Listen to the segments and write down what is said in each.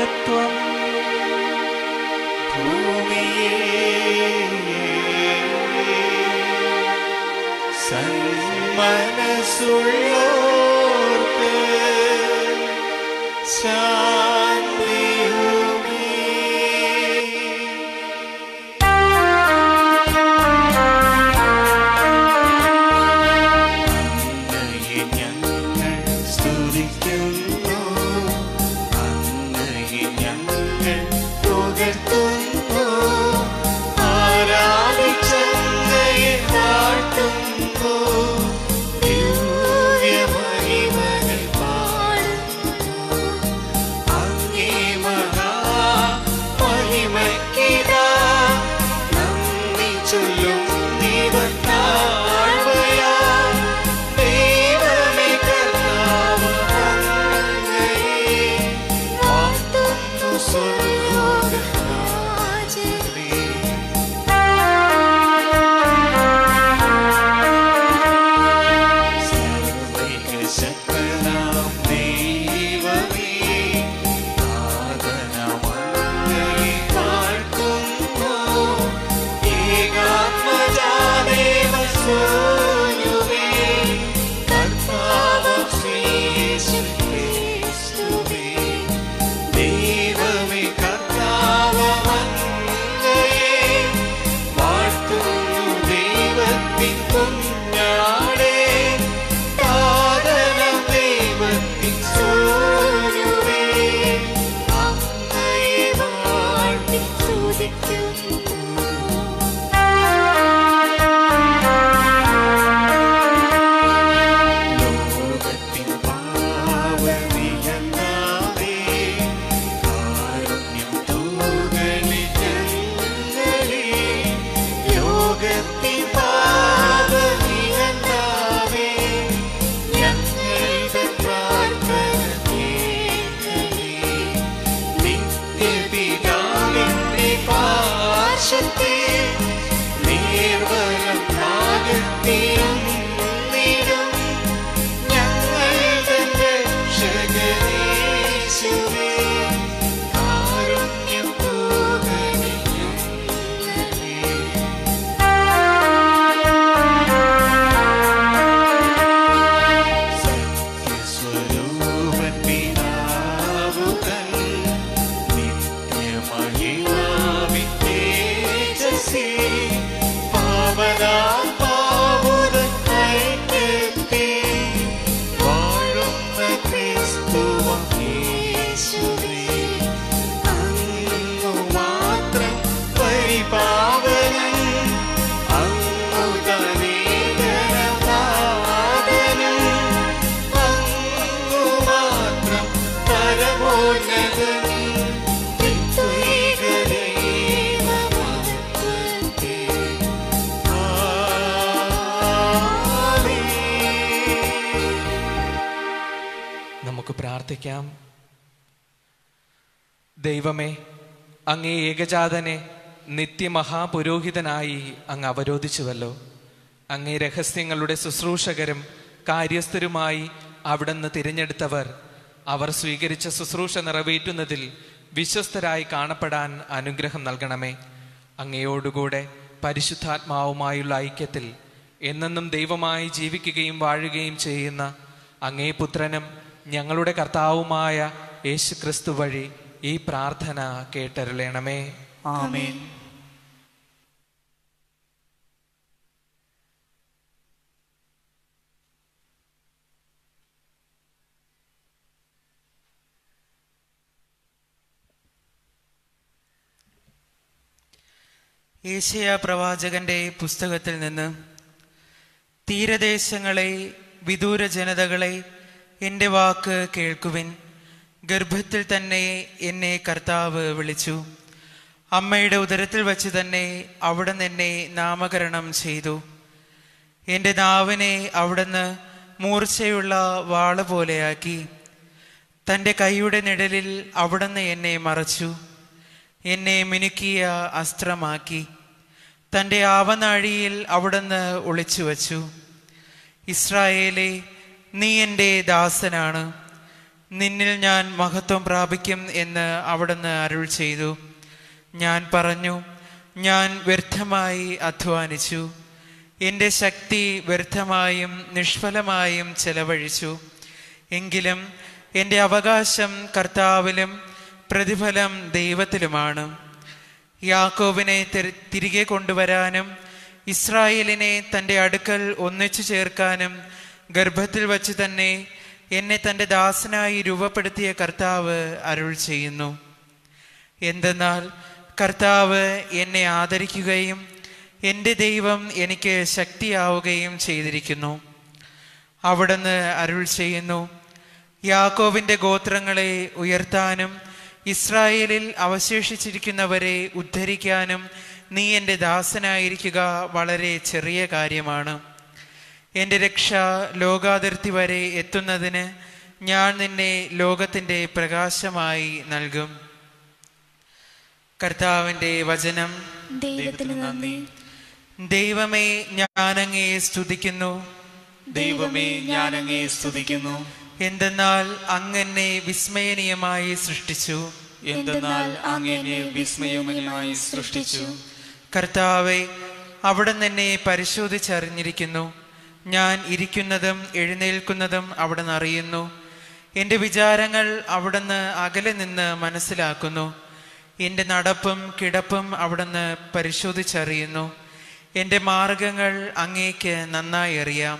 മഹത്വം സന്മനസ്സുള്ളോർക്ക് ശാന്തിയുമേ അങ്ങയെ ഞങ്ങൾ സ്തുതിക്കുന്നു അങ്ങയെ ഞങ്ങൾ പുകഴ്ത്തുന്നു ആരാധിച്ചങ്ങയെ വാഴ്ത്തുന്നു ദിവ്യമഹിമകൾ പാടുന്നു അങ്ങേ മഹാ മഹിമയ്ക്കിതാ നന്ദി ചൊല്ലും ദൈവത്താഴ്വയാ ദൈവമേ കർത്താവ് അങ്ങയെ വാഴ്ത്തുന്നു സ്വർഗ്ഗരാജനേ സർവൈകശക്തനാം ദൈവമേ, നാഥനമങ്ങയെ വാഴ്ത്തുന്നു. ഏകാത്മജാദേവ സൂനുവേ, കർത്താവ് ശ്രീയേശുക്രിസ്തുവേ, ദൈവമേ കർത്താവ് അങ്ങയെ വാഴ്ത്തുന്നു ദൈവത്തിൻ കുഞ്ഞാടേ താതനം ദൈവത്തിൻ സൂര്യവേ അങ്ങയെ വാഴ്ത്തി ലോകത്തിൻ പാവനിയന്നാവേ കാരുണ്യം തൂകണി ജനങ്ങളേ ലോകത്തിൻ പാവനിയന്നാവേ ഞങ്ങളുടെ പ്രാർത്ഥന കേൾക്കണേ നിത്യപിതാവിന്റെ പാർശ്വത്തെ നേർവരം നാഗത്തിരുന്നിടും ഞങ്ങളുടെ രക്ഷകനേശുവേ കാരുണ്യം തൂകണേ ഞങ്ങളെ സത്യസ്വരൂപൻ പിതാവുതൻ നിത്യമഹിമാവിൻ തേജസ്സി പാവനാം പാവുതൻ ഐക്യത്തിൽ വാഴുന്ന ക്രിസ്തുവാം യേശുവേ, അങ്ങു മാത്രം പരിപാവനൻ അങ്ങു തനേകനാഥനും അങ്ങു മാത്രം പരമോന്നതൻ ത്രിത്വൈകദൈവമഹത്വത്തെ. ആമേൻ. നമുക്ക് പ്രാർത്ഥിക്കാം ദൈവമേ അങ്ങേ ഏകജാതനെ നിത്യമഹാപുരോഹിതനായി അങ്ങ് അവരോധിച്ചുവല്ലോ അങ്ങേ രഹസ്യങ്ങളുടെ ശുശ്രൂഷകരും കാര്യസ്ഥരുമായി അവിടുന്ന് തിരഞ്ഞെടുത്തവർ അവർ സ്വീകരിച്ച ശുശ്രൂഷ നിറവേറ്റുന്നതിൽ വിശ്വസ്തരായി കാണപ്പെടാൻ അനുഗ്രഹം നൽകണമേ അങ്ങയോടുകൂടെ പരിശുദ്ധാത്മാവുമായുള്ള ഐക്യത്തിൽ എന്നെന്നും ദൈവമായി ജീവിക്കുകയും വാഴുകയും ചെയ്യുന്ന അങ്ങേ പുത്രനും ഞങ്ങളുടെ കർത്താവുമായ യേശു ക്രിസ്തു വഴി ഈ പ്രാർത്ഥന കേട്ടരുളേണമേ ആമേൻ ഏഷ്യ പ്രവാചകന്റെ പുസ്തകത്തിൽ നിന്ന് തീരദേശങ്ങളെ വിദൂര ജനതകളെ എൻ്റെ വാക്ക് കേൾക്കുവിൻ ഗർഭത്തിൽ തന്നെ എന്നെ കർത്താവ് വിളിച്ചു അമ്മയുടെ ഉദരത്തിൽ വച്ച് തന്നെ അവിടുന്ന് എന്നെ നാമകരണം ചെയ്തു എൻ്റെ നാവിനെ അവിടുന്ന് മൂർച്ചയുള്ള വാള പോലെയാക്കി തൻ്റെ കൈയുടെ നിഴലിൽ അവിടുന്ന് എന്നെ മറച്ചു എന്നെ മിനുക്കിയ അസ്ത്രമാക്കി തൻ്റെ ആവനാഴിയിൽ അവിടുന്ന് ഒളിച്ചു വച്ചു ഇസ്രായേലെ നീ എൻ്റെ ദാസനാണ് നിന്നിൽ ഞാൻ മഹത്വം പ്രാപിക്കും എന്ന് അവിടുന്ന് അരുൾ ചെയ്തു ഞാൻ പറഞ്ഞു ഞാൻ വ്യർത്ഥമായി അധ്വാനിച്ചു എൻ്റെ ശക്തി വ്യർത്ഥമായും നിഷ്ഫലമായും ചെലവഴിച്ചു എങ്കിലും എൻ്റെ അവകാശം കർത്താവിലും പ്രതിഫലം ദൈവത്തിലുമാണ് യാക്കോബിനെ തിരി- തിരികെ കൊണ്ടുവരാനും ഇസ്രായേലിനെ തൻ്റെ അടുക്കൽ ഒന്നിച്ചു ചേർക്കാനും ഗർഭത്തിൽ വച്ച് തന്നെ എന്നെ തൻ്റെ ദാസനായി രൂപപ്പെടുത്തിയ കർത്താവ് അരുൾ ചെയ്യുന്നു എന്തെന്നാൽ കർത്താവ് എന്നെ ആദരിക്കുകയും എൻ്റെ ദൈവം എനിക്ക് ശക്തിയാവുകയും ചെയ്തിരിക്കുന്നു അവിടുന്ന് അരുൾ ചെയ്യുന്നു യാക്കോബിന്റെ ഗോത്രങ്ങളെ ഉയർത്താനും ഇസ്രായേലിൽ അവശേഷിച്ചിരിക്കുന്നവരെ ഉദ്ധരിക്കാനും നീ എൻ്റെ ദാസനായിരിക്കുക വളരെ ചെറിയ കാര്യമാണ് എൻ്റെ രക്ഷ ലോകാതിർത്തി വരെ എത്തുന്നതിന് ഞാൻ നിന്നെ ലോകത്തിൻ്റെ പ്രകാശമായി നൽകും കർത്താവിൻ്റെ വചനം ദൈവത്തിന് നന്ദി ദൈവമേ ഞാനങ്ങേ സ്തുതിക്കുന്നു ദൈവമേ ഞാൻ അങ്ങേ സ്തുതിക്കുന്നു എന്തെന്നാൽ അങ്ങെന്നെ വിസ്മയനീയമായി സൃഷ്ടിച്ചു എന്തെന്നാൽ അങ്ങേനെ വിസ്മയമനമായി സൃഷ്ടിച്ചു കർത്താവെ അവിടെ എന്നെ പരിശോധിച്ചറിഞ്ഞിരിക്കുന്നു ഞാൻ ഇരിക്കുന്നതും എഴുന്നേൽക്കുന്നതും അവിടുന്ന് അറിയുന്നു എൻ്റെ വിചാരങ്ങൾ അവിടുന്ന് അകലെ നിന്ന് മനസ്സിലാക്കുന്നു എൻ്റെ നടപ്പും കിടപ്പും അവിടുന്ന് പരിശോധിച്ചറിയുന്നു എൻ്റെ മാർഗങ്ങൾ അങ്ങേക്ക് നന്നായി അറിയാം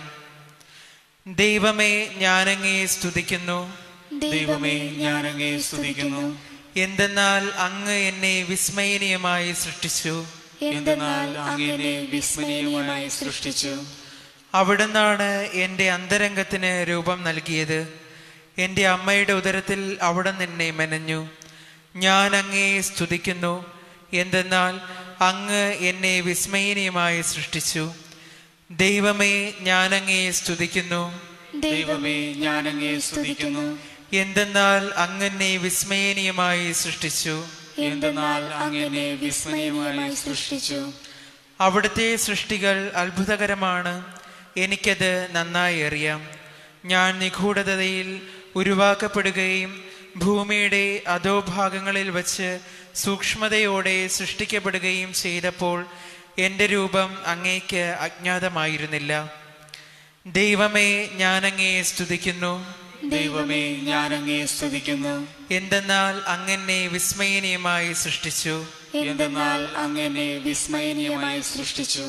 ദൈവമേ ഞാനങ്ങേ സ്തുതിക്കുന്നു ദൈവമേ ഞാൻ അങ്ങേ സ്തുതിക്കുന്നു എന്തെന്നാൽ അങ്ങ് എന്നെ വിസ്മയനീയമായി സൃഷ്ടിച്ചു എന്തെന്നാൽ അങ്ങേനെ വിസ്മയമായി സൃഷ്ടിച്ചു അവിടുന്നാണ് എൻ്റെ അന്തരംഗത്തിന് രൂപം നൽകിയത് എൻ്റെ അമ്മയുടെ ഉദരത്തിൽ അവിടുന്ന് എന്നെ മെനഞ്ഞു ഞാൻ അങ്ങയെ സ്തുതിക്കുന്നു എന്തെന്നാൽ അങ്ങ് എന്നെ വിസ്മയനീയമായി സൃഷ്ടിച്ചു ദൈവമേ ഞാൻ അങ്ങയെ സ്തുതിക്കുന്നു ദൈവമേ ഞാൻ അങ്ങേ സ്തുതിക്കുന്നു എന്തെന്നാൽ അങ്ങെന്നെ വിസ്മയനീയമായി സൃഷ്ടിച്ചു എന്തെന്നാൽ അങ്ങേനെ വിസ്മയമായി സൃഷ്ടിച്ചു അവിടുത്തെ സൃഷ്ടികൾ അത്ഭുതകരമാണ് എനിക്കത് നന്നായി അറിയാം ഞാൻ നിഗൂഢതയിൽ ഉരുവാക്കപ്പെടുകയും ഭൂമിയുടെ അധോഭാഗങ്ങളിൽ വച്ച് സൂക്ഷ്മതയോടെ സൃഷ്ടിക്കപ്പെടുകയും ചെയ്തപ്പോൾ എൻ്റെ രൂപം അങ്ങേക്ക് അജ്ഞാതമായിരുന്നില്ല ദൈവമേ ഞാൻ അങ്ങയെ സ്തുതിക്കുന്നു ദൈവമേ ഞാൻ അങ്ങേ സ്തുതിക്കുന്നു എന്തെന്നാൽ അങ്ങെന്നെ വിസ്മയനീയമായി സൃഷ്ടിച്ചു എന്തെന്നാൽ അങ്ങേനെ വിസ്മയനീയമായി സൃഷ്ടിച്ചു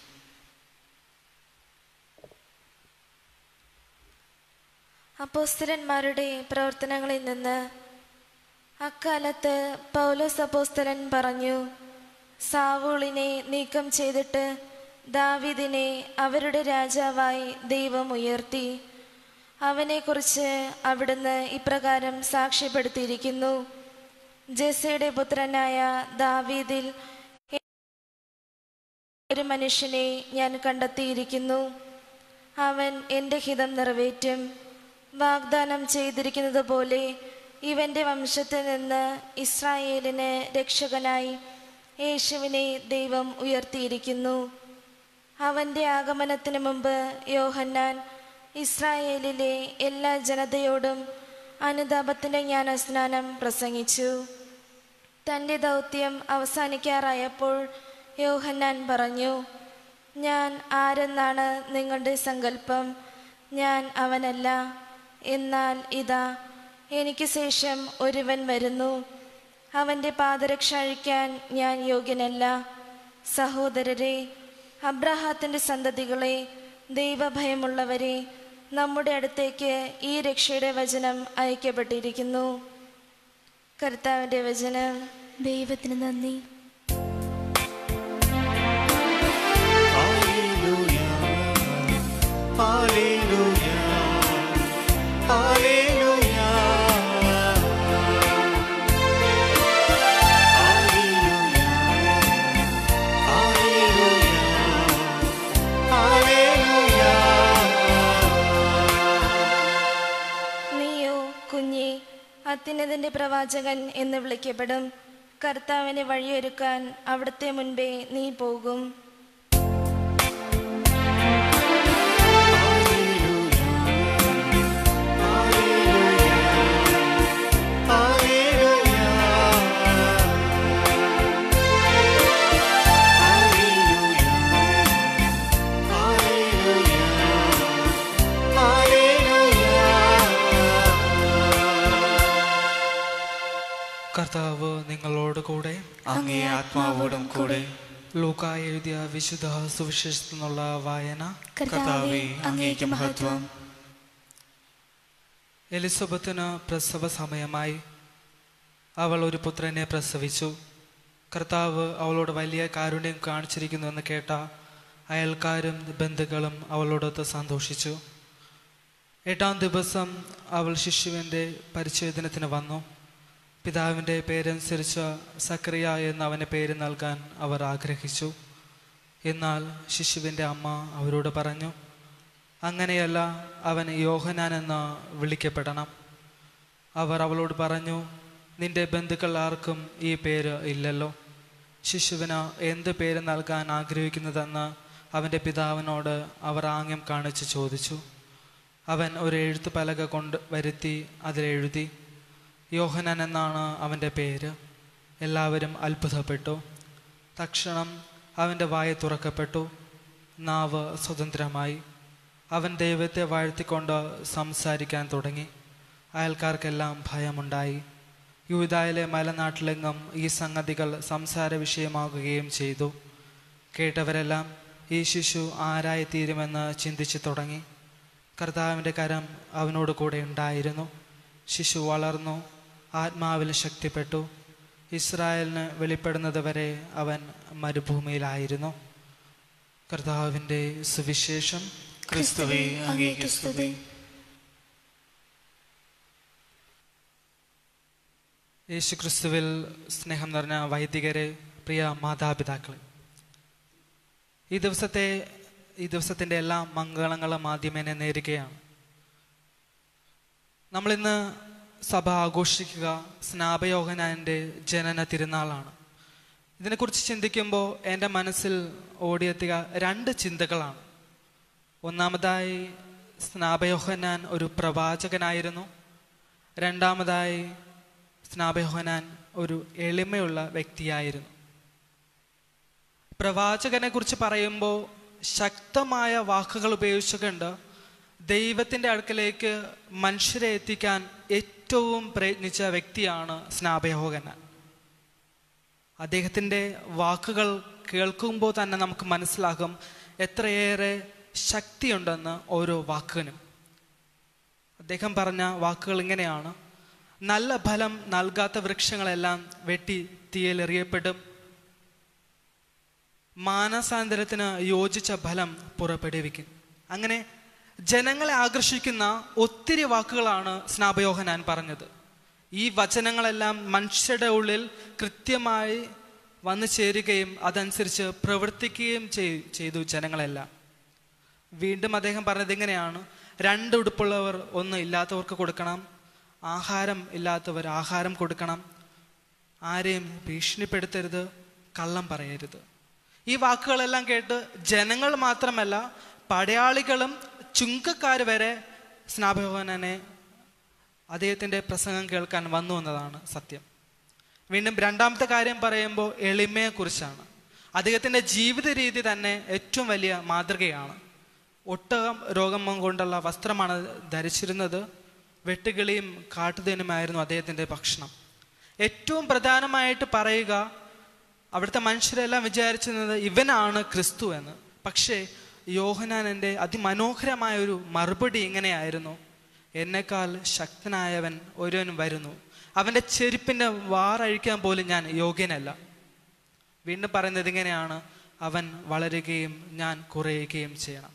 അപ്പോസ്തലന്മാരുടെ പ്രവർത്തനങ്ങളിൽ നിന്ന് അക്കാലത്ത് പൗലോസ് അപ്പോസ്തലൻ പറഞ്ഞു സാവൂളിനെ നീക്കം ചെയ്തിട്ട് ദാവീദിനെ അവരുടെ രാജാവായി ദൈവം ഉയർത്തി അവനെക്കുറിച്ച് അവിടുന്ന് ഇപ്രകാരം സാക്ഷ്യപ്പെടുത്തിയിരിക്കുന്നു ജെസയുടെ പുത്രനായ ദാവീദിൽ ഒരു മനുഷ്യനെ ഞാൻ കണ്ടെത്തിയിരിക്കുന്നു അവൻ എൻ്റെ ഹിതം നിറവേറ്റും വാഗ്ദാനം ചെയ്തിരിക്കുന്നത് പോലെ ഇവന്റെ വംശത്തിൽ നിന്ന് ഇസ്രായേലിന് രക്ഷകനായി യേശുവിനെ ദൈവം ഉയർത്തിയിരിക്കുന്നു അവന്റെ ആഗമനത്തിന് മുമ്പ് യോഹന്നാൻ ഇസ്രായേലിലെ എല്ലാ ജനതയോടും അനുതാപത്തിന്റെ ജ്ഞാനസ്നാനം പ്രസംഗിച്ചു തൻ്റെ ദൗത്യം അവസാനിക്കാറായപ്പോൾ യോഹന്നാൻ പറഞ്ഞു ഞാൻ ആരെന്നാണ് നിങ്ങളുടെ സങ്കല്പം ഞാൻ അവനല്ല എന്നാൽ ഇതാ എനിക്ക് ശേഷം ഒരുവൻ വരുന്നു അവൻ്റെ പാദരക്ഷ അഴിക്കാൻ ഞാൻ യോഗ്യനല്ല സഹോദരരെ അബ്രഹാത്തിൻ്റെ സന്തതികളെ ദൈവഭയമുള്ളവരെ നമ്മുടെ അടുത്തേക്ക് ഈ രക്ഷയുടെ വചനം അയക്കപ്പെട്ടിരിക്കുന്നു കർത്താവിൻ്റെ വചനം ദൈവത്തിന് നന്ദി ഹല്ലേലൂയ ഹല്ലേലൂയ ഹല്ലേലൂയ ഹല്ലേലൂയ ഹല്ലേലൂയ ഹല്ലേലൂയ നീയോ കുഞ്ഞെ അത്യുന്നതിൻ്റെ പ്രവാചകൻ എന്ന് വിളിക്കപ്പെടും കർത്താവിനെ വഴിയൊരുക്കാൻ അവിടുത്തെ മുൻപേ നീ പോകും ഹല്ലേലൂയ ആത്മാവോടും കൂടെ ലൂക്കായ എഴുതിയ വിശുദ്ധ സുവിശേഷത്തിൽ നിന്നുള്ള വായന കർത്താവെ അങ്ങേക്ക് മഹത്വം എലിസബത്തിന് പ്രസവ സമയമായി അവൾ ഒരു പുത്രനെ പ്രസവിച്ചു കർത്താവ് അവളോട് വലിയ കാരുണ്യം കാണിച്ചിരിക്കുന്നുവെന്ന് കേട്ട അയൽക്കാരും ബന്ധുക്കളും അവളോടൊത്ത് സന്തോഷിച്ചു എട്ടാം ദിവസം അവൾ ശിശുവിൻ്റെ പരിച്ഛേദനത്തിന് വന്നു പിതാവിൻ്റെ പേരനുസരിച്ച് സക്രിയ എന്ന് അവന് പേര് നൽകാൻ അവർ ആഗ്രഹിച്ചു എന്നാൽ ശിശുവിൻ്റെ അമ്മ അവരോട് പറഞ്ഞു അങ്ങനെയല്ല അവൻ യോഹനാൻ എന്ന് വിളിക്കപ്പെടണം അവർ അവളോട് പറഞ്ഞു നിന്റെ ബന്ധുക്കൾ ആർക്കും ഈ പേര് ഇല്ലല്ലോ ശിശുവിന് എന്ത് പേര് നൽകാൻ ആഗ്രഹിക്കുന്നതെന്ന് അവൻ്റെ പിതാവിനോട് അവർ ആംഗ്യം കാണിച്ച് ചോദിച്ചു അവൻ ഒരു എഴുത്ത് പലക കൊണ്ട് വരുത്തി അതിലെഴുതി യോഹനൻ എന്നാണ് അവൻ്റെ പേര് എല്ലാവരും അത്ഭുതപ്പെട്ടു തക്ഷണം അവൻ്റെ വായ തുറക്കപ്പെട്ടു നാവ് സ്വതന്ത്രമായി അവൻ ദൈവത്തെ വാഴ്ത്തിക്കൊണ്ട് സംസാരിക്കാൻ തുടങ്ങി അയൽക്കാർക്കെല്ലാം ഭയമുണ്ടായി യൂതായിലെ മലനാട്ടിലെങ്ങും ഈ സംഗതികൾ സംസാര വിഷയമാകുകയും ചെയ്തു കേട്ടവരെല്ലാം ഈ ശിശു ആരായി തീരുമെന്ന് ചിന്തിച്ചു തുടങ്ങി കർത്താവിൻ്റെ കരം അവനോട് കൂടെ ഉണ്ടായിരുന്നു ശിശു വളർന്നു ആത്മാവിൽ ശക്തിപ്പെട്ടു ഇസ്രായേലിന് വെളിപ്പെടുന്നത് വരെ അവൻ മരുഭൂമിയിലായിരുന്നു കർത്താവിൻ്റെ സുവിശേഷം ക്രിസ്തുവെ അങ്ങേക്ക് സ്തുതി യേശുക്രിസ്തുവിൽ സ്നേഹം നിറഞ്ഞ വൈദികരെ പ്രിയ മാതാപിതാക്കളെ ഈ ദിവസത്തെ ഈ ദിവസത്തിൻ്റെ എല്ലാ മംഗളങ്ങളും ആദ്യമേനെ നേരുകയാണ് നമ്മളിന്ന് സഭ ആഘോഷിക്കുക സ്നാപയോഹനാൻ്റെ ജനന തിരുനാളാണ് ഇതിനെക്കുറിച്ച് ചിന്തിക്കുമ്പോൾ എൻ്റെ മനസ്സിൽ ഓടിയെത്തിയ രണ്ട് ചിന്തകളാണ് ഒന്നാമതായി സ്നാപയോഹനാൻ ഒരു പ്രവാചകനായിരുന്നു രണ്ടാമതായി സ്നാപയോഹനാൻ ഒരു എളിമയുള്ള വ്യക്തിയായിരുന്നു പ്രവാചകനെ കുറിച്ച് പറയുമ്പോൾ ശക്തമായ വാക്കുകൾ ഉപയോഗിച്ചുകൊണ്ട് ദൈവത്തിൻ്റെ അടുക്കലേക്ക് മനുഷ്യരെ എത്തിക്കാൻ ഏറ്റവും പ്രയത്നിച്ച വ്യക്തിയാണ് സ്നാപയോഹനാൻ അദ്ദേഹത്തിൻ്റെ വാക്കുകൾ കേൾക്കുമ്പോൾ തന്നെ നമുക്ക് മനസ്സിലാകും എത്രയേറെ ശക്തിയുണ്ടെന്ന് ഓരോ വാക്കിനും അദ്ദേഹം പറഞ്ഞ വാക്കുകൾ ഇങ്ങനെയാണ് നല്ല ഫലം നൽകാത്ത വൃക്ഷങ്ങളെല്ലാം വെട്ടി തീയിലെറിയപ്പെടും മാനസാന്തരത്തിന് യോജിച്ച ഫലം പുറപ്പെടുവിക്കും അങ്ങനെ ജനങ്ങളെ ആകർഷിക്കുന്ന ഒത്തിരി വാക്കുകളാണ് സ്നാപയോഹനാൻ പറഞ്ഞത് ഈ വചനങ്ങളെല്ലാം മനുഷ്യരുടെ ഉള്ളിൽ കൃത്യമായി വന്നു ചേരുകയും അതനുസരിച്ച് പ്രവർത്തിക്കുകയും ചെയ്- ചെയ്തു ജനങ്ങളെല്ലാം വീണ്ടും അദ്ദേഹം പറഞ്ഞത് ഇങ്ങനെയാണ് രണ്ട് ഉടുപ്പുള്ളവർ ഒന്ന് ഇല്ലാത്തവർക്ക് കൊടുക്കണം ആഹാരം ഇല്ലാത്തവർ ആഹാരം കൊടുക്കണം ആരെയും ഭീഷണിപ്പെടുത്തരുത് കള്ളം പറയരുത് ഈ വാക്കുകളെല്ലാം കേട്ട് ജനങ്ങൾ മാത്രമല്ല പടയാളികളും ചുങ്കക്കാർ വരെ സ്നാപയോഹനനെ അദ്ദേഹത്തിൻ്റെ പ്രസംഗം കേൾക്കാൻ വന്നു എന്നതാണ് സത്യം വീണ്ടും രണ്ടാമത്തെ കാര്യം പറയുമ്പോൾ എളിമയെക്കുറിച്ചാണ് അദ്ദേഹത്തിൻ്റെ ജീവിത രീതി തന്നെ ഏറ്റവും വലിയ മാതൃകയാണ് ഒട്ടകം രോഗം കൊണ്ടുള്ള വസ്ത്രമാണ് ധരിച്ചിരുന്നത് വെട്ടുകിളിയും കാട്ടുതേനുമായിരുന്നു അദ്ദേഹത്തിൻ്റെ ഭക്ഷണം ഏറ്റവും പ്രധാനമായിട്ട് പറയുക അവിടുത്തെ മനുഷ്യരെല്ലാം വിചാരിച്ചിരുന്നത് ഇവനാണ് ക്രിസ്തു എന്ന് പക്ഷേ യോഹനാനൻ്റെ അതിമനോഹരമായ ഒരു മറുപടി ഇങ്ങനെയായിരുന്നു എന്നെക്കാൾ ശക്തനായവൻ ഒരുവൻ വരുന്നു അവൻ്റെ ചെരുപ്പിൻ്റെ വാറഴിക്കാൻ പോലും ഞാൻ യോഗ്യനല്ല വീണ്ടും പറയുന്നത് ഇങ്ങനെയാണ് അവൻ വളരുകയും ഞാൻ കുറയുകയും ചെയ്യണം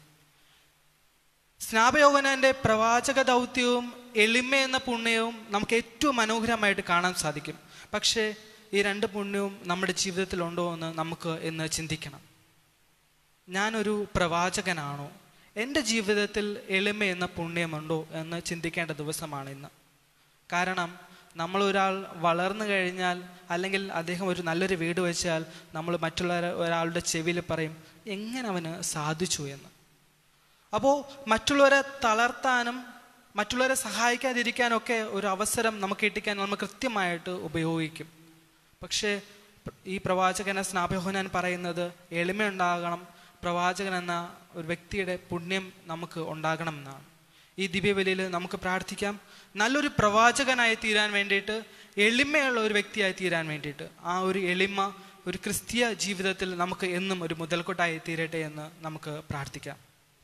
സ്നാപയോഹനാന്റെ പ്രവാചക ദൗത്യവും എളിമ എന്ന പുണ്യവും നമുക്ക് ഏറ്റവും മനോഹരമായിട്ട് കാണാൻ സാധിക്കും പക്ഷേ ഈ രണ്ട് പുണ്യവും നമ്മുടെ ജീവിതത്തിൽ ഉണ്ടോ എന്ന് നമുക്ക് ഇന്ന് ചിന്തിക്കണം ഞാനൊരു പ്രവാചകനാണോ എൻ്റെ ജീവിതത്തിൽ എളിമ എന്ന പുണ്യമുണ്ടോ എന്ന് ചിന്തിക്കേണ്ട ദിവസമാണ് ഇന്ന് കാരണം നമ്മൾ ഒരാൾ വളർന്നു കഴിഞ്ഞാൽ അല്ലെങ്കിൽ അദ്ദേഹം ഒരു നല്ലൊരു വീട് വെച്ചാൽ നമ്മൾ മറ്റുള്ള ഒരാളുടെ ചെവിയിൽ പറയും എങ്ങനെ അവന് സാധിച്ചു എന്ന് അപ്പോൾ മറ്റുള്ളവരെ തളർത്താനും മറ്റുള്ളവരെ സഹായിക്കാതിരിക്കാനൊക്കെ ഒരു അവസരം നമുക്ക് കിട്ടിക്കാൻ നമ്മൾ കൃത്യമായിട്ട് ഉപയോഗിക്കും പക്ഷേ ഈ പ്രവാചകന സ്നാപയോഹനാൻ പറയുന്നത് എളിമയുണ്ടാകണം പ്രവാചകൻ എന്ന ഒരു വ്യക്തിയുടെ പുണ്യം നമുക്ക് ഉണ്ടാകണമെന്നാണ് ഈ ദിവ്യബലിയിൽ നമുക്ക് പ്രാർത്ഥിക്കാം നല്ലൊരു പ്രവാചകനായി തീരാൻ വേണ്ടിയിട്ട് എളിമയുള്ള ഒരു വ്യക്തിയായി തീരാൻ വേണ്ടിയിട്ട് ആ ഒരു എളിമ ഒരു ക്രിസ്തീയ ജീവിതത്തിൽ നമുക്ക് എന്നും ഒരു മുതൽക്കൂട്ടായി തീരട്ടെ എന്ന് നമുക്ക് പ്രാർത്ഥിക്കാം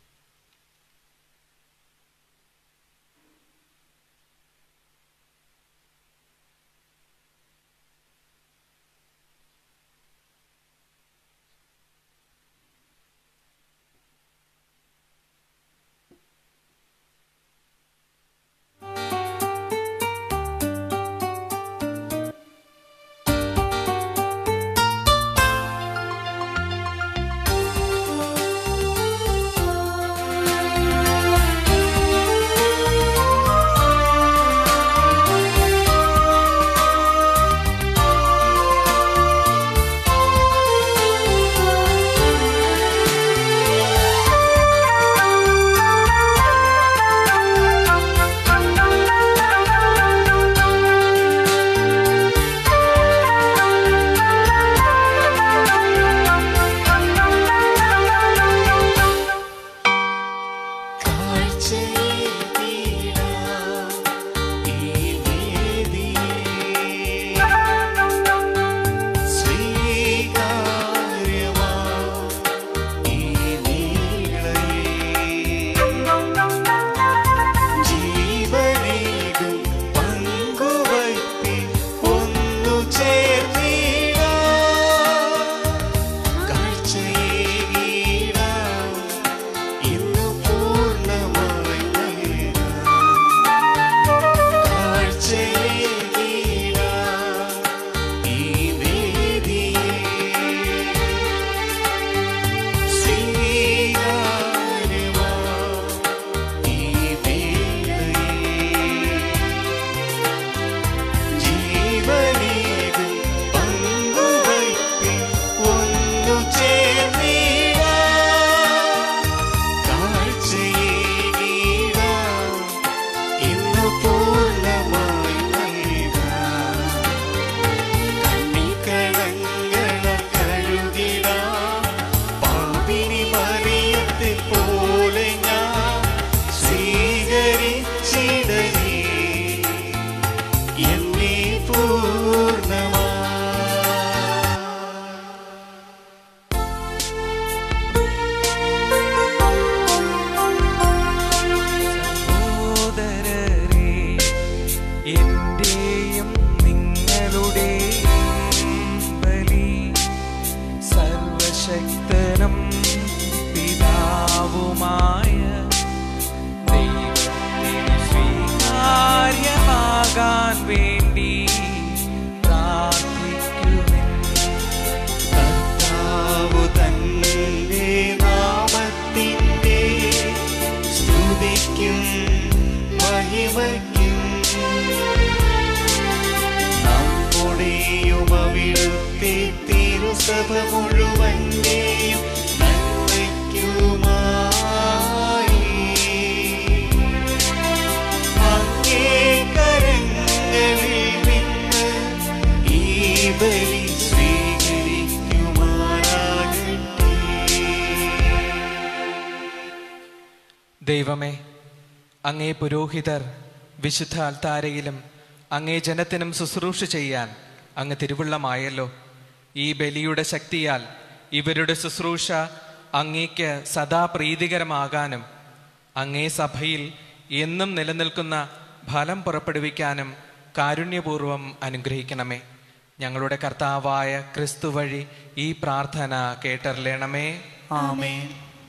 സഭ മുഴുവന്റെയും നന്മയ്ക്കുമായി അങ്ങേ കരങ്ങളിൽ നിന്ന് ഈ ബലി സ്വീകരിക്കുമാറാകട്ടെ ദൈവമേ അങ്ങേ പുരോഹിതർ വിശുദ്ധ അൽത്താരയിലും അങ്ങേ ജനത്തിനും ശുശ്രൂഷ ചെയ്യാൻ അങ്ങ് തിരുവുള്ളമായല്ലോ ഈ ബലിയുടെ ശക്തിയാൽ ഇവരുടെ ശുശ്രൂഷ അങ്ങേക്ക് സദാ പ്രീതികരമാകാനും അങ്ങേ സഭയിൽ എന്നും നിലനിൽക്കുന്ന ഫലം പുറപ്പെടുവിക്കാനും കാരുണ്യപൂർവം അനുഗ്രഹിക്കണമേ ഞങ്ങളുടെ കർത്താവായ ക്രിസ്തു വഴി ഈ പ്രാർത്ഥന കേട്ടറിയണമേ ആമേൻ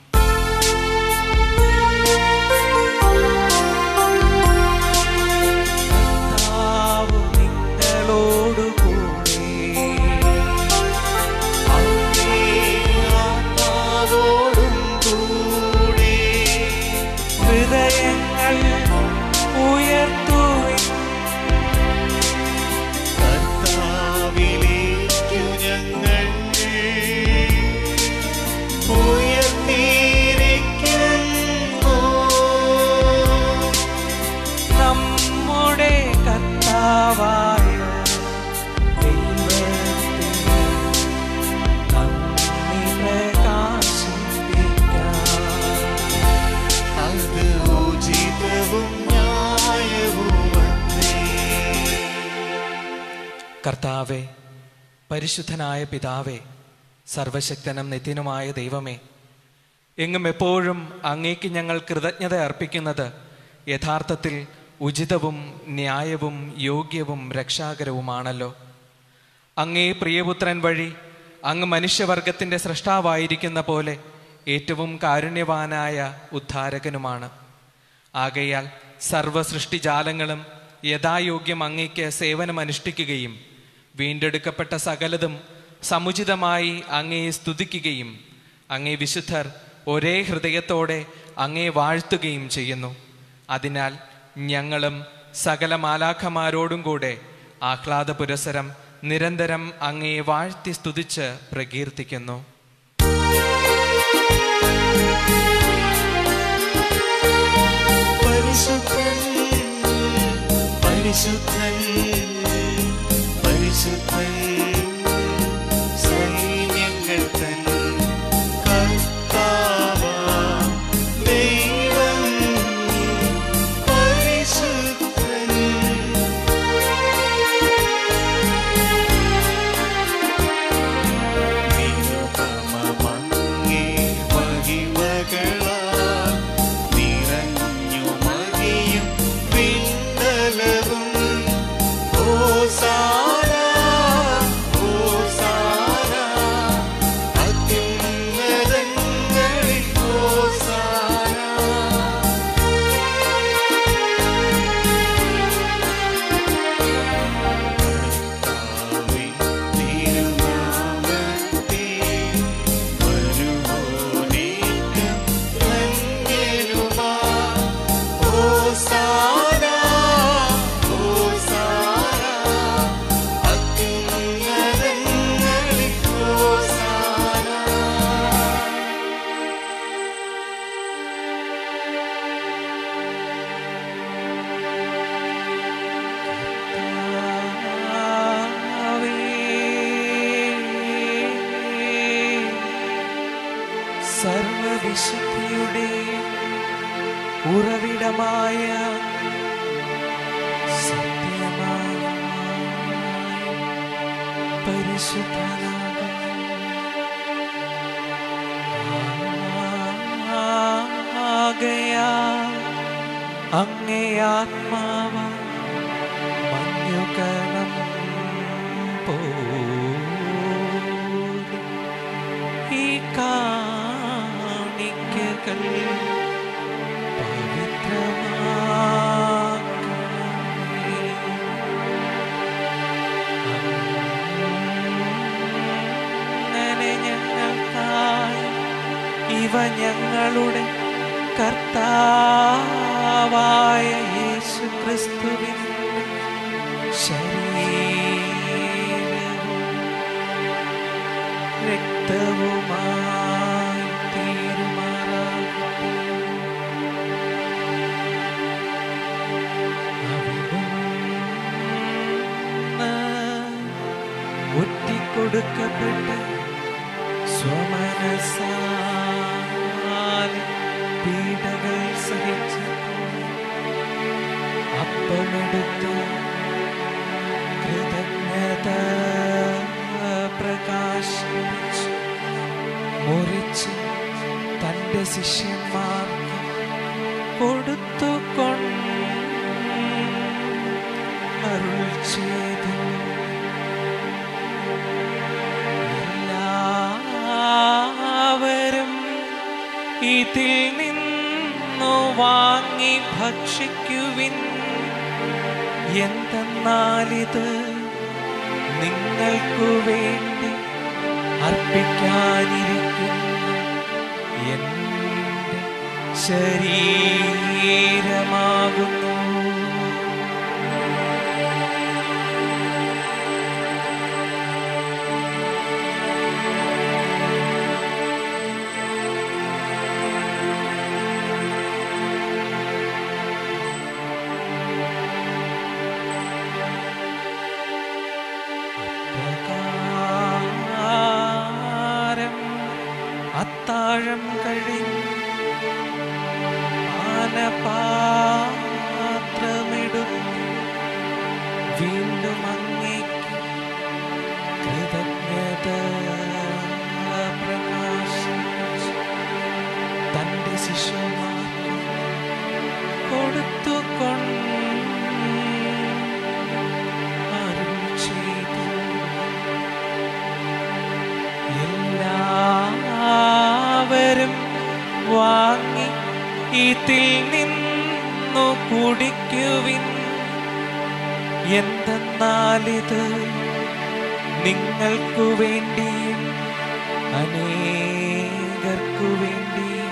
കർത്താവ് നിങ്ങളോടുകൂടെ അങ്ങേ ആത്മാവോടും കൂടെ ഹൃദയങ്ങൾ ഉയർത്തുവിൻ കർത്താവിലേക്കു ഞങ്ങൾ ഉയർത്തിയിരിക്കുന്നു നമ്മുടെ കർത്താവായ ദൈവത്തിന് നന്ദി പ്രകാശിപ്പിക്കാം അത് ഉചിതവും ന്യായവുമത്രേ കർത്താവെ പരിശുദ്ധനായ പിതാവേ സർവശക്തനും നിത്യനുമായ ദൈവമേ എങ്ങും എപ്പോഴും അങ്ങേക്ക് ഞങ്ങൾ കൃതജ്ഞത അർപ്പിക്കുന്നത് യഥാർത്ഥത്തിൽ ഉചിതവും ന്യായവും യോഗ്യവും രക്ഷാകരവുമാണല്ലോ അങ്ങേ പ്രിയപുത്രൻ വഴി അങ്ങ് മനുഷ്യവർഗത്തിൻ്റെ സൃഷ്ടാവായിരിക്കുന്ന പോലെ ഏറ്റവും കാരുണ്യവാനായ ഉദ്ധാരകനുമാണ് ആകയാൽ സർവ സൃഷ്ടിജാലങ്ങളും യഥായോഗ്യം അങ്ങേക്ക് സേവനമനുഷ്ഠിക്കുകയും വീണ്ടെടുക്കപ്പെട്ട സകലതും സമുചിതമായി അങ്ങയെ സ്തുതിക്കുകയും അങ്ങേ വിശുദ്ധർ ഒരേ ഹൃദയത്തോടെ അങ്ങേ വാഴ്ത്തുകയും ചെയ്യുന്നു അതിനാൽ ഞങ്ങളും സകല മാലാഖമാരോടും കൂടെ ആഹ്ലാദ പുരസരം നിരന്തരം അങ്ങേ വാഴ്ത്തി സ്തുതിച്ച് പ്രകീർത്തിക്കുന്നു പരിശുദ്ധൻ പരിശുദ്ധൻ പരിശുദ്ധൻ സൈന്യങ്ങൾ തൻ കർത്താവാം ദൈവം പരിശുദ്ധൻ നിരുപമമങ്ങേ മഹിമകളാൽ നിറഞ്ഞു മതിയും വിണ്ടലവും ഹോസാന ഹോസാന അത്യുന്നതങ്ങളിൽ ഹോസാന കർത്താവിൻ തിരുനാമത്തിൽ വരുവോനേറ്റം ധന്യനുമാ. ഹോസാന, ഹോസാന, അത്യുന്നതങ്ങളിൽ ഹോസാന. സർവവിശുദ്ധിയുടെ ഉറവിടമായ സത്യമായ പരിശുദ്ധനാകയാ അങ്ങേ ആത്മാവ മഞ്ഞുകണം പോലെ ഈ കാണിക്കകൾ പവിത്രമാക്കണമേ. അങ്ങനെ ഞങ്ങൾക്കായി ഇവ ഞങ്ങളുടെ കർത്താവായ യേശു ക്രിസ്തുവിൻ്റെ ശരീരവും രക്തവുമായി തീരുമാറാകട്ടെ അവിടുന്ന് ഒറ്റിക്കൊടുക്കപ്പെട്ട് സ്വമനസാലെ പീഡകൾ സഹിച്ചപ്പോൾ അപ്പമെടുത്ത് കൃതജ്ഞത പ്രകാശിപ്പിച്ചു മുറിച്ച് തൻ്റെ ശിഷ്യന്മാർക്ക് കൊടുത്തുകൊണ്ട് അരുൾ ചെയ്തു എല്ലാവരും ഇതിൽ നിന്നു വാങ്ങി ഭക്ഷിക്കുവിൻ എന്തെന്നാലിത് നിങ്ങൾക്കു വേണ്ടി അർപ്പിക്കാനിരിക്കുന്ന എൻ്റെ ശരീരമാകുന്നു പ്രകാരം അത്താഴം കഴിഞ്ഞ് പാനപാത്രമെടുത്ത് വീണ്ടും അങ്ങേക്ക് കൃതജ്ഞത വാങ്ങി ഇതിൽ നിന്നു കുടിക്കുവിൻ എന്തെന്നാലിത് നിങ്ങൾക്കു വേണ്ടിയും അനേകർക്കു വേണ്ടിയും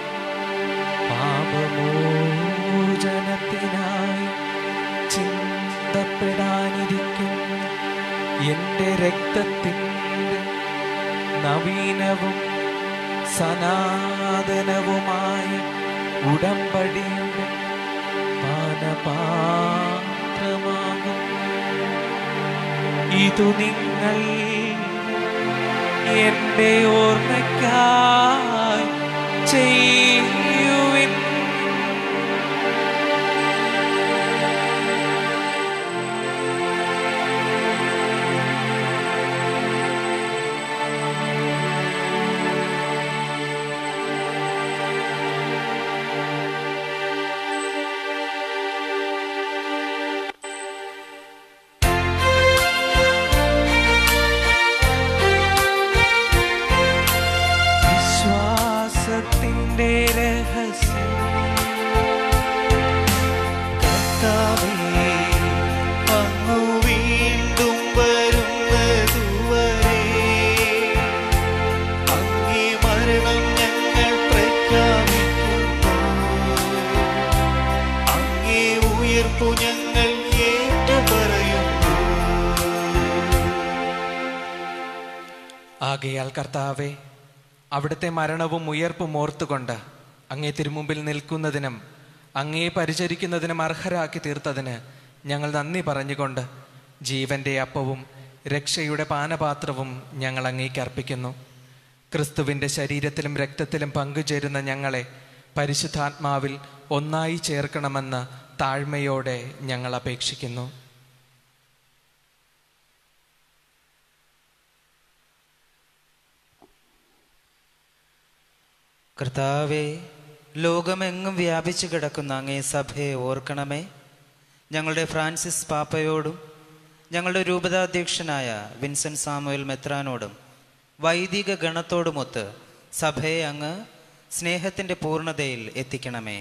പാപമോചനത്തിനായി ചിന്തപ്പെടാനിരിക്കും എൻ്റെ രക്തത്തിൻ്റെ നവീനവും സനാതനവുമായ ഉടമ്പടിയുടെ പാനപാത്രമാകും ഇതു നിങ്ങൾ എൻ്റെ ഓർമ്മയ്ക്കായി ചെയ്യുവിൻ വിശ്വാസത്തിൻ്റെ രഹസ്യം കർത്താവേ, അങ്ങു വീണ്ടും വരുന്നതുവരെ അങ്ങേ മരണം ഞങ്ങൾ പ്രഖ്യാപിക്കുന്നു അങ്ങേ ഉയർപ്പു ഞങ്ങൾ ഏറ്റുപറയുന്നു ആകയാൽ കർത്താവെ അവിടുത്തെ മരണവും ഉയർപ്പും ഓർത്തുകൊണ്ട് അങ്ങേ തിരുമുമ്പിൽ നിൽക്കുന്നതിനും അങ്ങേ പരിചരിക്കുന്നതിനും അർഹരാക്കി തീർത്തതിന് ഞങ്ങൾ നന്ദി പറഞ്ഞുകൊണ്ട് ജീവന്റെ അപ്പവും രക്ഷയുടെ പാനപാത്രവും ഞങ്ങൾ അങ്ങേക്ക് അർപ്പിക്കുന്നു ക്രിസ്തുവിൻ്റെ ശരീരത്തിലും രക്തത്തിലും പങ്കുചേരുന്ന ഞങ്ങളെ പരിശുദ്ധാത്മാവിൽ ഒന്നായി ചേർക്കണമെന്ന് താഴ്മയോടെ ഞങ്ങൾ അപേക്ഷിക്കുന്നു കർത്താവെ ലോകമെങ്ങും വ്യാപിച്ചു കിടക്കുന്ന അങ്ങേ സഭയെ ഓർക്കണമേ ഞങ്ങളുടെ ഫ്രാൻസിസ് പാപ്പയോടും ഞങ്ങളുടെ രൂപതാധ്യക്ഷനായ വിൻസെന്റ് സാമുവൽ മെത്രാനോടും വൈദിക ഗണത്തോടുമൊത്ത് സഭയെ അങ്ങ് സ്നേഹത്തിൻ്റെ പൂർണ്ണതയിൽ എത്തിക്കണമേ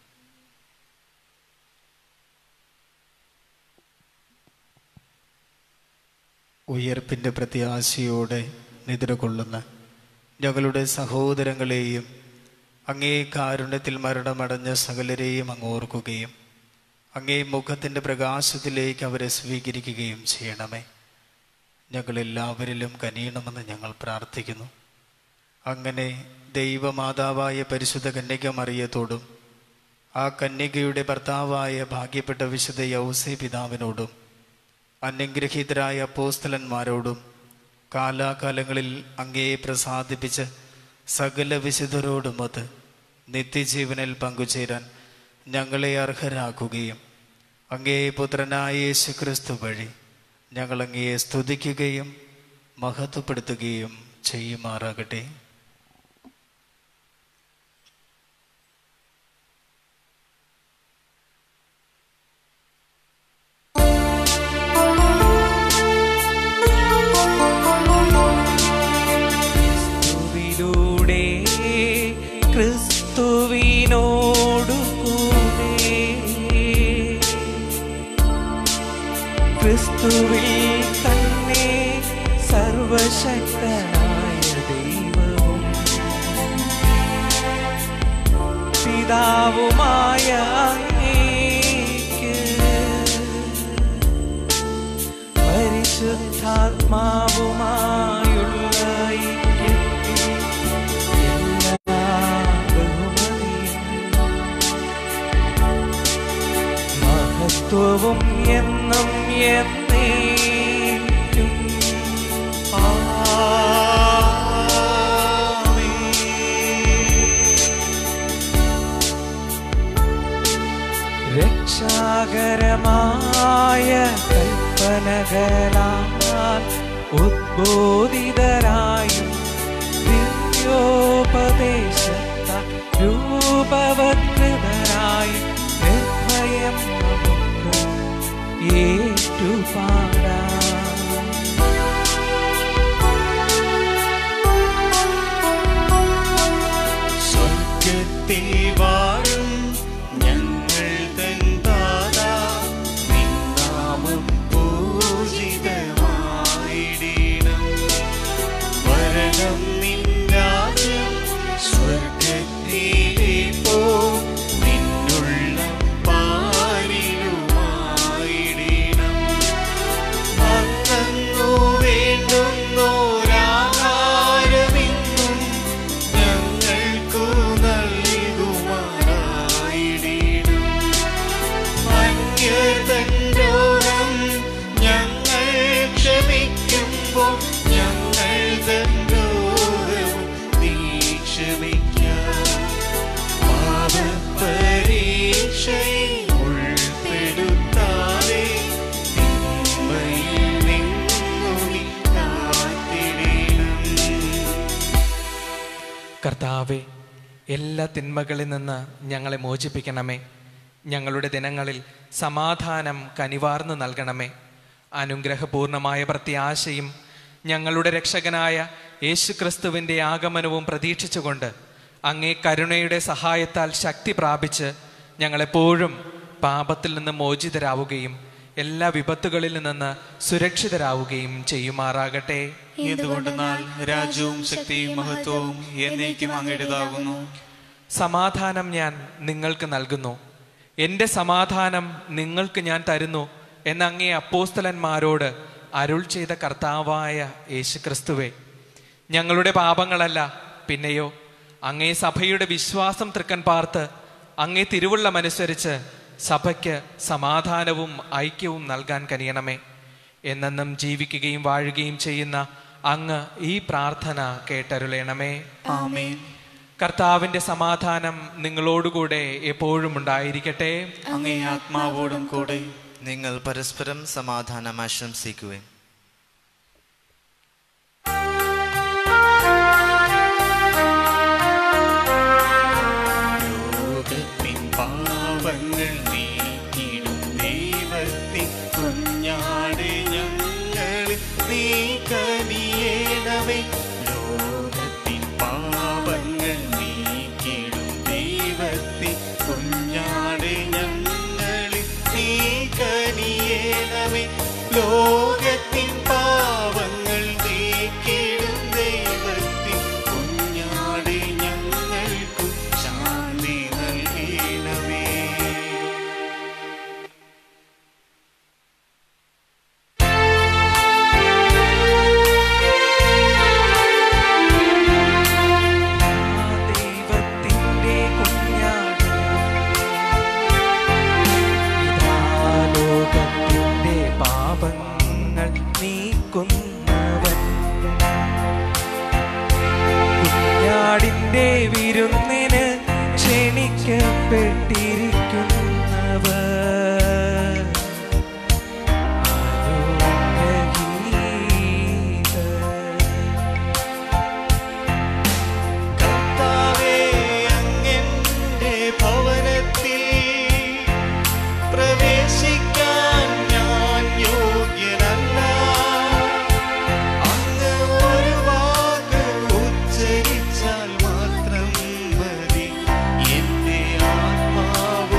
ഉയർപ്പിൻ്റെ പ്രത്യാശയോടെ നിദ്രകൊള്ളുന്ന ഞങ്ങളുടെ സഹോദരങ്ങളെയും അങ്ങേ കാരുണ്യത്തിൽ മരണമടഞ്ഞ സകലരെയും അങ്ങ് ഓർക്കുകയും അങ്ങേ മുഖത്തിൻ്റെ പ്രകാശത്തിലേക്ക് അവരെ സ്വീകരിക്കുകയും ചെയ്യണമേ ഞങ്ങളെല്ലാവരിലും കനിയണമെന്ന് ഞങ്ങൾ പ്രാർത്ഥിക്കുന്നു അങ്ങനെ ദൈവമാതാവായ പരിശുദ്ധ കന്യക മറിയത്തോടും ആ കന്യകയുടെ ഭർത്താവായ ഭാഗ്യപ്പെട്ട വിശുദ്ധ യൗസേ പിതാവിനോടും അനുഗ്രഹീതരായ അപ്പോസ്തലന്മാരോടും കാലാകാലങ്ങളിൽ അങ്ങേ പ്രസാദിപ്പിച്ച് സകല വിശുദ്ധരോടുമൊത്ത് നിത്യജീവനിൽ പങ്കുചേരാൻ ഞങ്ങളെ അർഹരാക്കുകയും അങ്ങേ പുത്രനായ യേശു ക്രിസ്തു വഴി ഞങ്ങൾ അങ്ങയെ സ്തുതിക്കുകയും മഹത്വപ്പെടുത്തുകയും ചെയ്യുമാറാകട്ടെ ക്രിസ്തുവിലൂടെ ക്രിസ്തുവിനോടു കൂടെ ക്രിസ്തുവിൽ തന്നെ സർവശക്തനായ ദൈവവും പിതാവുമായ അങ്ങേക്ക് പരിശുദ്ധാത്മാവുമായുള്ള ഐക്യത്തിൽ എല്ലാ ബഹുമതിയും മഹത്വവും എന്നും എന്നേക്കും രക്ഷാകരമായ കൽപ്പനകളാൽ ഉദ്ബോധിതരായും ദിവ്യോപദേശത്താൽ രൂപവത്കൃതരായും നിർഭയം നമുക്ക് ഏറ്റുപാടാം സ്വർഗ കർത്താവെ എല്ലാ തിന്മകളിൽ നിന്ന് ഞങ്ങളെ മോചിപ്പിക്കണമേ ഞങ്ങളുടെ ദിനങ്ങളിൽ സമാധാനം കനിവാർന്നു നൽകണമേ അനുഗ്രഹപൂർണമായ പ്രത്യാശയും ഞങ്ങളുടെ രക്ഷകനായ യേശുക്രിസ്തുവിൻ്റെ ആഗമനവും പ്രതീക്ഷിച്ചുകൊണ്ട് അങ്ങേ കരുണയുടെ സഹായത്താൽ ശക്തി പ്രാപിച്ച് ഞങ്ങളെപ്പോഴും പാപത്തിൽ നിന്ന് മോചിതരാവുകയും എല്ലാ വിപത്തുകളിൽ നിന്ന് സുരക്ഷിതരാവുകയും ചെയ്യുമാറാകട്ടെ എന്തുകൊണ്ടെന്നാൽ രാജ്യവും ശക്തിയും മഹത്വവും എന്നേക്കും അങ്ങയുടേതാകുന്നു സമാധാനം ഞാൻ നിങ്ങൾക്ക് നൽകുന്നു എൻ്റെ സമാധാനം നിങ്ങൾക്ക് ഞാൻ തരുന്നു എന്ന അങ്ങേ അപ്പോസ്തലന്മാരോട് അരുൾ ചെയ്ത കർത്താവായ യേശുക്രിസ്തുവേ ഞങ്ങളുടെ പാപങ്ങളല്ല പിന്നെയോ അങ്ങേ സഭയുടെ വിശ്വാസം തൃക്കൻ പാർത്ത് അങ്ങേ തിരുവുള്ളമനുസരിച്ച് സഭയ്ക്ക് സമാധാനവും ഐക്യവും നൽകാൻ കനിയണമേ എന്നെന്നും ജീവിക്കുകയും വാഴുകയും ചെയ്യുന്ന അങ്ങ് ഈ പ്രാർത്ഥന കേട്ടരുളയണമേ ആമേൻ കർത്താവിന്റെ സമാധാനം നിങ്ങളോടുകൂടെ എപ്പോഴും ഉണ്ടായിരിക്കട്ടെ അങ്ങേ ആത്മാവോടും കൂടെ നിങ്ങൾ പരസ്പരം സമാധാനം ആശംസിക്കുവേൻ ലോകത്തിൻ പാപങ്ങൾ നീക്കിടും ദൈവത്തിൻ കുഞ്ഞാട് ഞങ്ങളിൽ നീ കനിയേണമേ ലോകത്തിൻ പാപങ്ങൾ നീക്കിടും ദൈവത്തിൻ കുഞ്ഞാട് ഞങ്ങളിൽ നീ കനിയേണമേ ലോകത്തിൻ പാപങ്ങൾ നീക്കിടും ദൈവത്തിൻ കുഞ്ഞാട് ഞങ്ങൾക്കും ശാന്തി നൽകണമേ ദൈവത്തിൻ്റെ കുഞ്ഞാട് ഇതാ ലോകത്തിൻ്റെ പാപങ്ങൾ നീക്കുന്നവൻ കുഞ്ഞാടിൻ്റെ വിരുന്നിന് ക്ഷണിക്കപ്പെട്ടിരിക്കുന്നവർ അനുഗ്രഹീതർ കർത്താവേ അങ്ങന്റെ ഭവനത്തിൽ പ്രവേശിക്കാൻ ഞാൻ യോഗ്യനല്ല അങ്ങ് ഒരു വാക്ക് ഉച്ചരിച്ചാൽ മാത്രം മതി എന്റെ ആത്മാവ്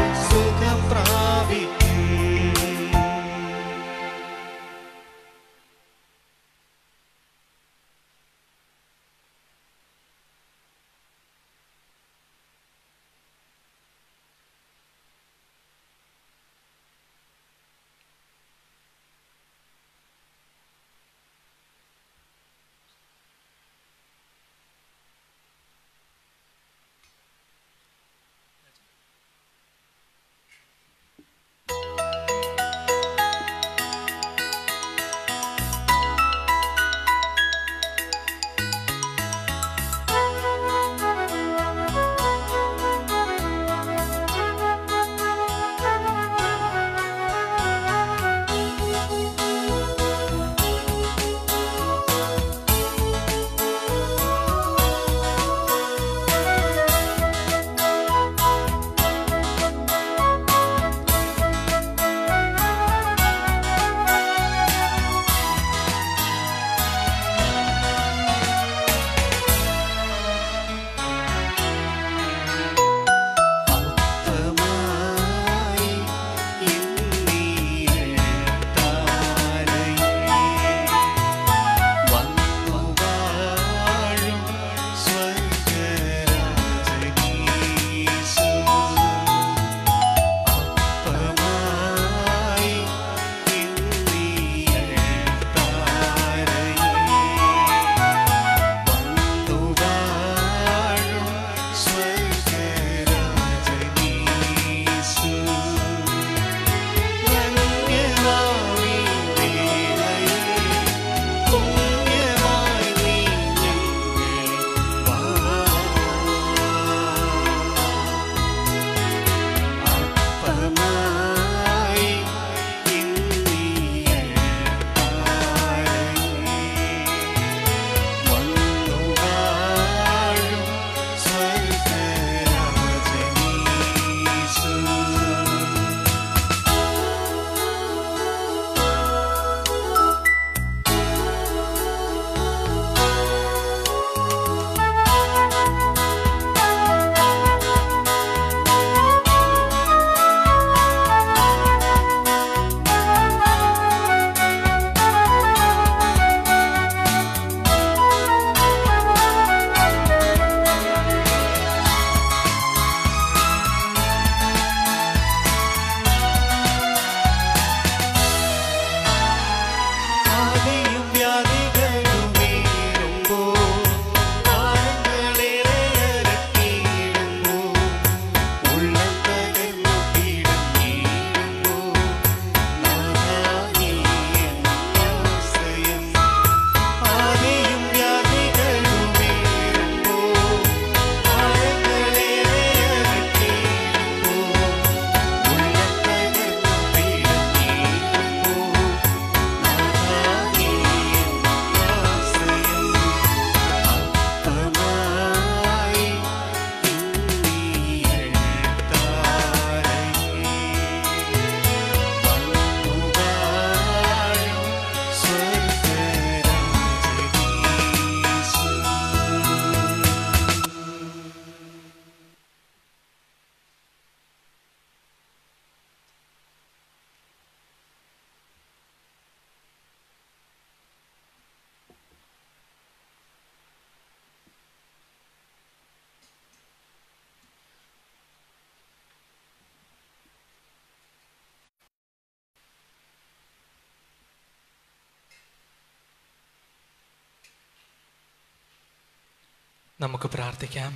നമുക്ക് പ്രാർത്ഥിക്കാം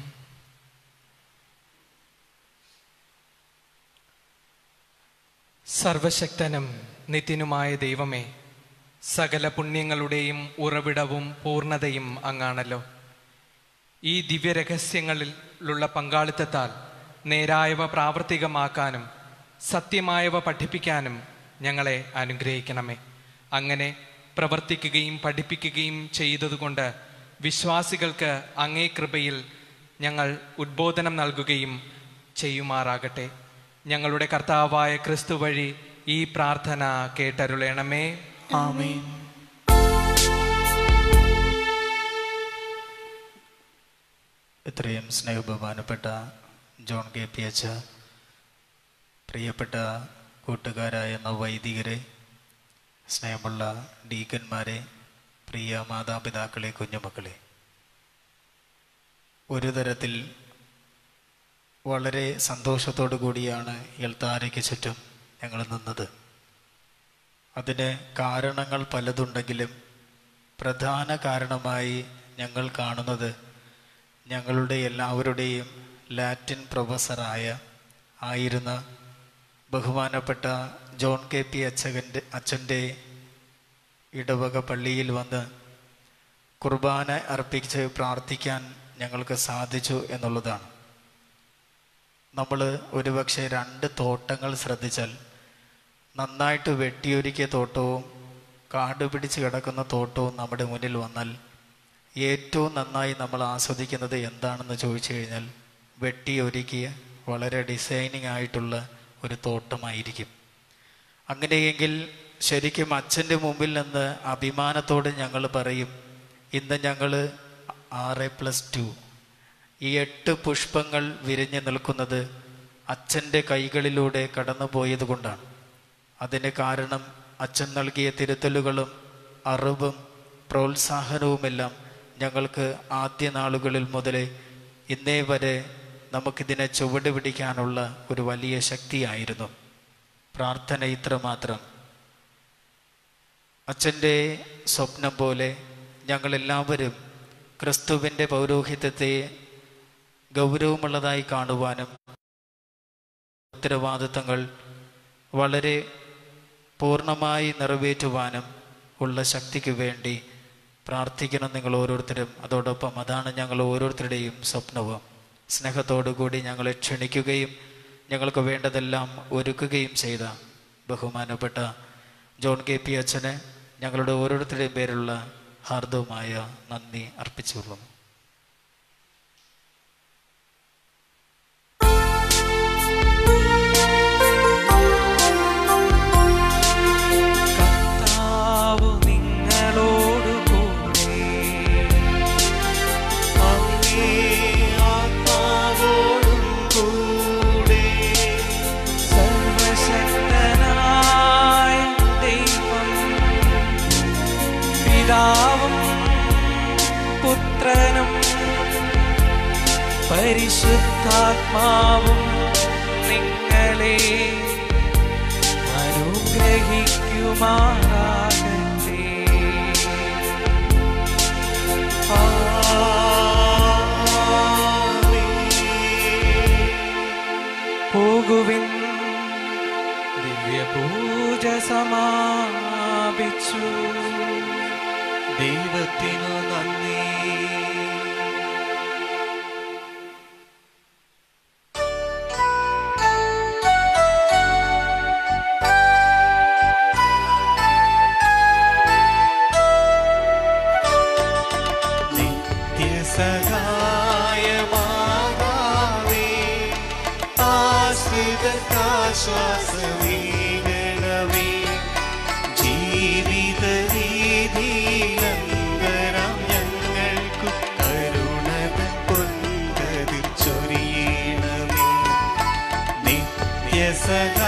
സർവശക്തനും നിത്യനുമായ ദൈവമേ സകല പുണ്യങ്ങളുടെയും ഉറവിടവും പൂർണ്ണതയും അങ്ങാണല്ലോ ഈ ദിവ്യരഹസ്യങ്ങളിലുള്ള പങ്കാളിത്തത്താൽ നേരായവ പ്രാവർത്തികമാക്കാനും സത്യമായവ പഠിപ്പിക്കാനും ഞങ്ങളെ അനുഗ്രഹിക്കണമേ അങ്ങനെ പ്രവർത്തിക്കുകയും പഠിപ്പിക്കുകയും ചെയ്തതുകൊണ്ട് വിശ്വാസികൾക്ക് അങ്ങേ കൃപയിൽ ഞങ്ങൾ ഉദ്ബോധനം നൽകുകയും ചെയ്യുമാറാകട്ടെ ഞങ്ങളുടെ കർത്താവായ ക്രിസ്തു വഴി ഈ പ്രാർത്ഥന കേട്ടരുളേണമേ ആമേൻ ഇത്രയും സ്നേഹബഹുമാനപ്പെട്ട ജോൺ കെ പി എച്ച് പ്രിയപ്പെട്ട കൂട്ടുകാരായ നവവൈദികരെ സ്നേഹമുള്ള ഡീക്കന്മാരെ പ്രിയ മാതാപിതാക്കളെ കുഞ്ഞുമക്കളെ ഒരു തരത്തിൽ വളരെ സന്തോഷത്തോടു കൂടിയാണ് എൽത്താരയ്ക്ക് ചുറ്റും ഞങ്ങൾ നിന്നത് അതിന് കാരണങ്ങൾ പലതുണ്ടെങ്കിലും പ്രധാന കാരണമായി ഞങ്ങൾ കാണുന്നത് ഞങ്ങളുടെ എല്ലാവരുടെയും ലാറ്റിൻ പ്രൊഫസറായ ആയിരുന്ന ബഹുമാനപ്പെട്ട ജോൺ കെ പി അച്ഛകൻ്റെ അച്ഛൻ്റെ ഇടവക പള്ളിയിൽ വന്ന് കുർബാന അർപ്പിച്ച് പ്രാർത്ഥിക്കാൻ ഞങ്ങൾക്ക് സാധിച്ചു എന്നുള്ളതാണ് നമ്മൾ ഒരുപക്ഷെ രണ്ട് തോട്ടങ്ങൾ ശ്രദ്ധിച്ചാൽ നന്നായിട്ട് വെട്ടിയൊരുക്കിയ തോട്ടവും കാട് പിടിച്ച് കിടക്കുന്ന തോട്ടവും നമ്മുടെ മുന്നിൽ വന്നാൽ ഏറ്റവും നന്നായി നമ്മൾ ആസ്വദിക്കുന്നത് എന്താണെന്ന് ചോദിച്ചു കഴിഞ്ഞാൽ വെട്ടിയൊരുക്കിയ വളരെ ഡിസൈനിങ് ആയിട്ടുള്ള ഒരു തോട്ടമായിരിക്കും അങ്ങനെയെങ്കിൽ ശരിക്കും അച്ഛൻ്റെ മുമ്പിൽ നിന്ന് അഭിമാനത്തോടെ ഞങ്ങൾ പറയും ഇന്ന് ഞങ്ങൾ ആറ് പ്ലസ് ടു ഈ എട്ട് പുഷ്പങ്ങൾ വിരിഞ്ഞു നിൽക്കുന്നത് അച്ഛൻ്റെ കൈകളിലൂടെ കടന്നു പോയത് കൊണ്ടാണ് അതിന് കാരണം അച്ഛൻ നൽകിയ തിരുത്തലുകളും അറിവും പ്രോത്സാഹനവുമെല്ലാം ഞങ്ങൾക്ക് ആദ്യ നാളുകളിൽ മുതലേ ഇന്നേ വരെ നമുക്കിതിനെ ചുവട് പിടിക്കാനുള്ള ഒരു വലിയ ശക്തിയായിരുന്നു പ്രാർത്ഥന ഇത്രമാത്രം അച്ഛൻ്റെ സ്വപ്നം പോലെ ഞങ്ങളെല്ലാവരും ക്രിസ്തുവിൻ്റെ പൗരോഹിത്യത്തെ ഗൗരവമുള്ളതായി കാണുവാനും ഉത്തരവാദിത്തങ്ങൾ വളരെ പൂർണ്ണമായി നിറവേറ്റുവാനും ഉള്ള ശക്തിക്ക് വേണ്ടി പ്രാർത്ഥിക്കണം നിങ്ങൾ ഓരോരുത്തരും അതോടൊപ്പം അതാണ് ഞങ്ങൾ ഓരോരുത്തരുടെയും സ്വപ്നവും സ്നേഹത്തോടു കൂടി ഞങ്ങളെ ക്ഷണിക്കുകയും ഞങ്ങൾക്ക് വേണ്ടതെല്ലാം ഒരുക്കുകയും ചെയ്ത ബഹുമാനപ്പെട്ട ജോൺ കെ പി അച്ഛന് ഞങ്ങളുടെ ഓരോരുത്തരുടെയും പേരുള്ള ഹാർദവുമായ നന്ദി അർപ്പിച്ചുകൊള്ളുന്നു കർത്താവ് നിങ്ങളോടുകൂടെ അങ്ങേ ആത്മാവോടും കൂടെ സർവശക്തനായ ദൈവം പിതാവും പുത്രനും പരിശുദ്ധാത്മാവും നിങ്ങളെ അനുഗ്രഹിക്കുമാറാകട്ടെ പോകുവിൻ ദിവ്യപൂജ സമാപിച്ചു ദൈവത്തിനു നന്ദി നിത്യസഹായമാകാവേ ആശ്രിതക്കാശ്വാസമീകണമേ ജീവിത രീതിയിലന്തരം ഞങ്ങൾക്കു കരുണത പൊന്തതിൽ ചൊരിയണമേ നിത്യസഹായ